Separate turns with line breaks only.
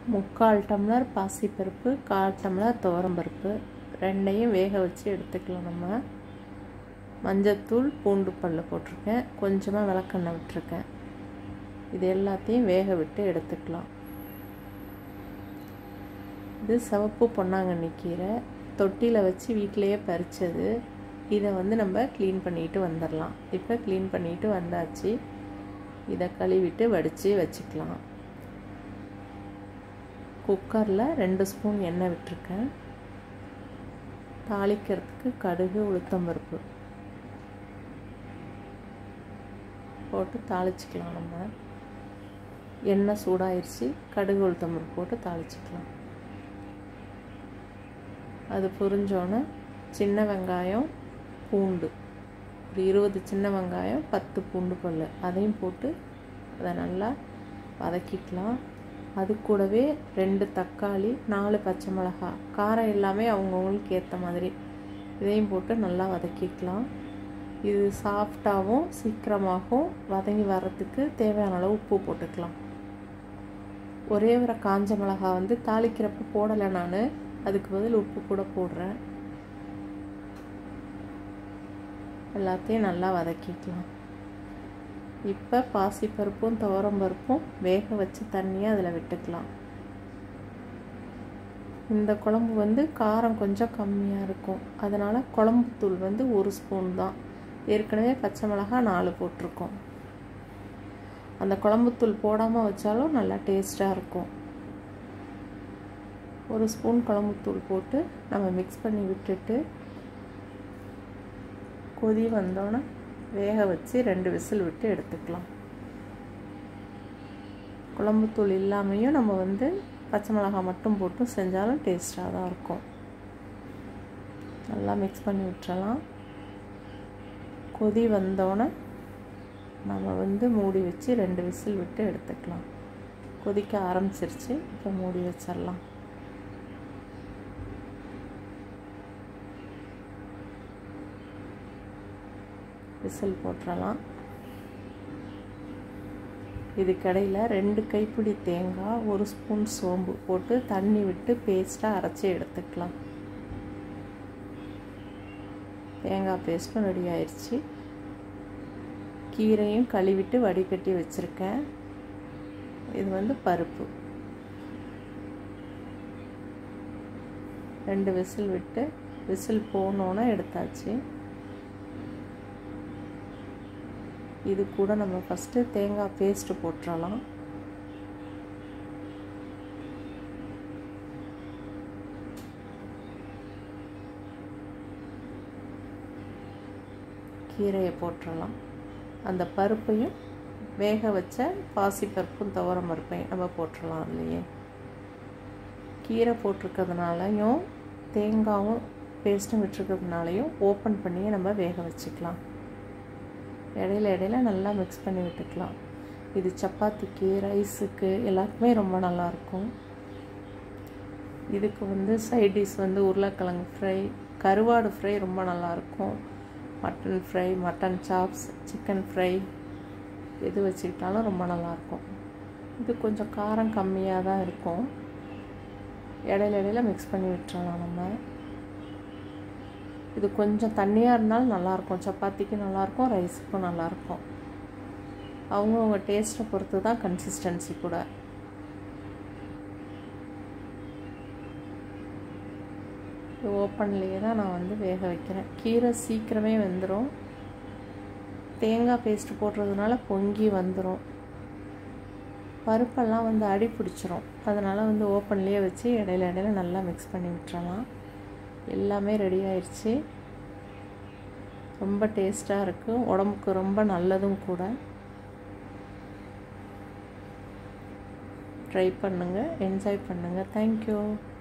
முக்கால் டம்ளர் பாசிப்பருப்பு கால் டம்ளர் துவரம்பருப்பு ரெண்டையும் வேக வச்சு எடுத்துக்கலாம் நம்ம மஞ்சத்தூள் பூண்டு பல் போட்டிருக்கேன் கொஞ்சமாக விளக்கெண்ணெய் விட்டுருக்கேன் இது எல்லாத்தையும் வேக விட்டு எடுத்துக்கலாம் இது சிவப்பு பொன்னாங்கண்ணி கீரை தொட்டியில் வச்சு வீட்டிலையே பறித்தது இதை வந்து நம்ம க்ளீன் பண்ணிட்டு வந்துடலாம் இப்போ க்ளீன் பண்ணிட்டு வந்தாச்சு இதை கழுவிட்டு வடித்து வச்சுக்கலாம் குக்கரில் ரெண்டு ஸ்பூன் எண்ணெய் விட்டுருக்கேன் தாளிக்கிறதுக்கு கடுகு உளுத்தம்பருப்பு போட்டு தாளிச்சிக்கலாம் நம்ம எண்ணெய் சூடாயிருச்சு கடுகு உளுத்தம்பருப்பு போட்டு தாளிச்சிக்கலாம் அது புரிஞ்சோன்னே சின்ன வெங்காயம் பூண்டு ஒரு இருபது சின்ன வெங்காயம் பத்து பூண்டு பல் அதையும் போட்டு அதை நல்லா வதக்கிக்கலாம் அது கூடவே ரெண்டு தக்காளி நாலு பச்சை மிளகா காரம் எல்லாமே அவங்கவுங்களுக்கு ஏற்ற மாதிரி இதையும் போட்டு நல்லா வதக்கிக்கலாம் இது சாஃப்டாகவும் சீக்கிரமாகவும் வதங்கி வர்றதுக்கு தேவையான அளவு உப்பு போட்டுக்கலாம் ஒரே ஒரு காஞ்ச மிளகா வந்து தாளிக்கிறப்ப போடலை நான் அதுக்கு பதில் உப்பு கூட போடுறேன் எல்லாத்தையும் நல்லா வதக்கிக்கலாம் இப்போ பாசிப்பருப்பும் துவரம்பருப்பும் வேக வச்சு தண்ணியை அதில் விட்டுக்கலாம் இந்த குழம்பு வந்து காரம் கொஞ்சம் கம்மியாக இருக்கும் அதனால் குழம்புத்தூள் வந்து ஒரு ஸ்பூன் தான் ஏற்கனவே பச்சை மிளகா நாலு போட்டிருக்கோம் அந்த குழம்புத்தூள் போடாமல் வச்சாலும் நல்லா டேஸ்ட்டாக இருக்கும் ஒரு ஸ்பூன் குழம்புத்தூள் போட்டு நம்ம மிக்ஸ் பண்ணி விட்டுட்டு கொதி வந்தோன்னே வேக வச்சு ரெண்டு விசில் விட்டு எடுத்துக்கலாம் குழம்புத்தூள் இல்லாமையும் நம்ம வந்து பச்சை மிளகாய் மட்டும் போட்டு செஞ்சாலும் டேஸ்ட்டாக தான் இருக்கும் நல்லா மிக்ஸ் பண்ணி விட்டுறலாம் கொதி வந்தோன்னே நம்ம வந்து மூடி வச்சு ரெண்டு விசில் விட்டு எடுத்துக்கலாம் கொதிக்க ஆரம்பிச்சிருச்சு இப்போ மூடி வச்சிடலாம் விசில் போட்டுடலாம் இதுக்கடையில் ரெண்டு கைப்பிடி தேங்காய் ஒரு ஸ்பூன் சோம்பு போட்டு தண்ணி விட்டு பேஸ்ட்டாக அரைச்சி எடுத்துக்கலாம் தேங்காய் பேஸ்ட்டும் ரெடி ஆயிடுச்சு கீரையும் கழுவிட்டு வடிகட்டி வச்சுருக்கேன் இது வந்து பருப்பு ரெண்டு விசில் விட்டு விசில் போனோன்னே எடுத்தாச்சு இது கூட நம்ம ஃபஸ்ட்டு தேங்காய் பேஸ்ட்டு போட்டுடலாம் கீரையை போட்டுடலாம் அந்த பருப்பையும் வேக வச்ச பாசிப்பருப்பும் துவரம் பருப்பையும் நம்ம போட்டுடலாம் அதுலேயே கீரை போட்டிருக்கிறதுனாலையும் தேங்காயும் பேஸ்ட்டும் விட்டுருக்கிறதுனாலையும் ஓப்பன் பண்ணியே நம்ம வேக வச்சுக்கலாம் இடையில இடையில நல்லா மிக்ஸ் பண்ணி விட்டுக்கலாம் இது சப்பாத்திக்கு ரைஸுக்கு எல்லாத்துக்குமே ரொம்ப நல்லாயிருக்கும் இதுக்கு வந்து சைட் டிஷ் வந்து உருளைக்கிழங்கு ஃப்ரை கருவாடு ஃப்ரை ரொம்ப நல்லாயிருக்கும் mutton fry mutton chops chicken fry எது வச்சுக்கிட்டாலும் ரொம்ப நல்லாயிருக்கும் இது கொஞ்சம் காரம் கம்மியாக தான் இருக்கும் இடையில இடையில மிக்ஸ் பண்ணி விட்டுறலாம் நம்ம இது கொஞ்சம் தண்ணியாக இருந்தாலும் நல்லாயிருக்கும் சப்பாத்திக்கு நல்லாயிருக்கும் ரைஸுக்கும் நல்லாயிருக்கும் அவங்கவுங்க டேஸ்ட்டை பொறுத்து தான் கன்சிஸ்டன்சி கூட ஓப்பன்லேயே தான் நான் வந்து வேக வைக்கிறேன் கீரை சீக்கிரமே வெந்துடும் தேங்காய் பேஸ்ட் போடுறதுனால பொங்கி வந்துடும் பருப்பெல்லாம் வந்து அடி பிடிச்சிரும் அதனால் வந்து ஓப்பன்லேயே வச்சு இடையில இடையில நல்லா மிக்ஸ் பண்ணி விட்டுறலாம் எல்லாமே ரெடி ஆயிடுச்சு ரொம்ப டேஸ்ட்டாக இருக்குது உடம்புக்கு ரொம்ப நல்லதும் கூட ட்ரை பண்ணுங்கள் என்ஜாய் பண்ணுங்கள் தேங்க்யூ